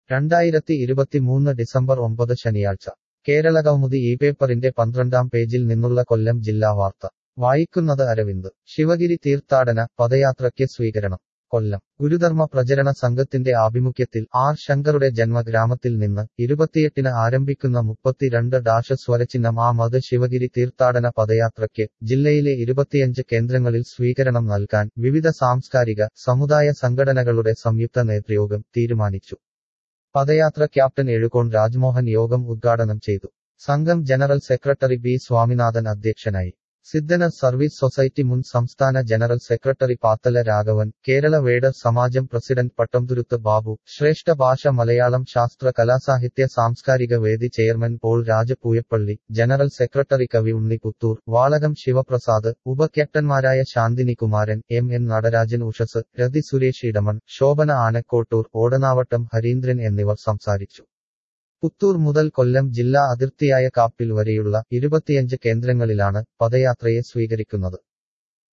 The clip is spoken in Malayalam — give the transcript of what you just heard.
രണ്ടായിരത്തി ഇരുപത്തിമൂന്ന് ഡിസംബർ ഒമ്പത് ശനിയാഴ്ച കേരളകൗമുദി ഈ പേപ്പറിന്റെ പന്ത്രണ്ടാം പേജിൽ നിന്നുള്ള കൊല്ലം ജില്ലാ വാർത്ത വായിക്കുന്നത് അരവിന്ദ് ശിവഗിരി തീർത്ഥാടന പദയാത്രയ്ക്ക് സ്വീകരണം കൊല്ലം ഗുരുധർമ്മ പ്രചരണ സംഘത്തിന്റെ ആഭിമുഖ്യത്തിൽ ആർ ശങ്കറുടെ ജന്മഗ്രാമത്തിൽ നിന്ന് ഇരുപത്തിയെട്ടിന് ആരംഭിക്കുന്ന മുപ്പത്തിരണ്ട് ഡാഷ് സ്വരചിഹ്നം ആ മത് ശിവഗിരി തീർത്ഥാടന പദയാത്രയ്ക്ക് ജില്ലയിലെ ഇരുപത്തിയഞ്ച് കേന്ദ്രങ്ങളിൽ സ്വീകരണം നൽകാൻ വിവിധ സാംസ്കാരിക സമുദായ സംഘടനകളുടെ സംയുക്ത നേതൃയോഗം തീരുമാനിച്ചു പദയാത്ര ക്യാപ്റ്റൻ എഴുകോൺ രാജ്മോഹൻ യോഗം ഉദ്ഘാടനം ചെയ്തു സംഘം ജനറൽ സെക്രട്ടറി ബി സ്വാമിനാഥൻ അധ്യക്ഷനായി സിദ്ധനർ സർവീസ് സൊസൈറ്റി മുൻ സംസ്ഥാന general secretary Pathala Raghavan Kerala Vedar Samajam president Pattamthuruthu Babu Shreshta Bhasha Malayalam Sasthra Kalasahithya Samskarika Vedi chairman Paul Raja Pooyappally general secretary കവി ഉണ്ണി പുത്തൂർ വാളകം ശിവപ്രസാദ് ഉപക്യാപ്റ്റന്മാരായ ശാന്തിനി കുമാരൻ എം എൻ നടരാജൻ ഉഷസ് രതി സുരേഷ് ഇടമൺ ശോഭന ആനക്കോട്ടൂർ ഓടനാവട്ടം ഹരീന്ദ്രൻ എന്നിവർ സംസാരിച്ചു പുത്തൂർ മുതൽ കൊല്ലം ജില്ലാ അതിർത്തിയായ കാപ്പിൽ വരെയുള്ള ഇരുപത്തിയഞ്ച് കേന്ദ്രങ്ങളിലാണ് പദയാത്രയെ സ്വീകരിക്കുന്നത്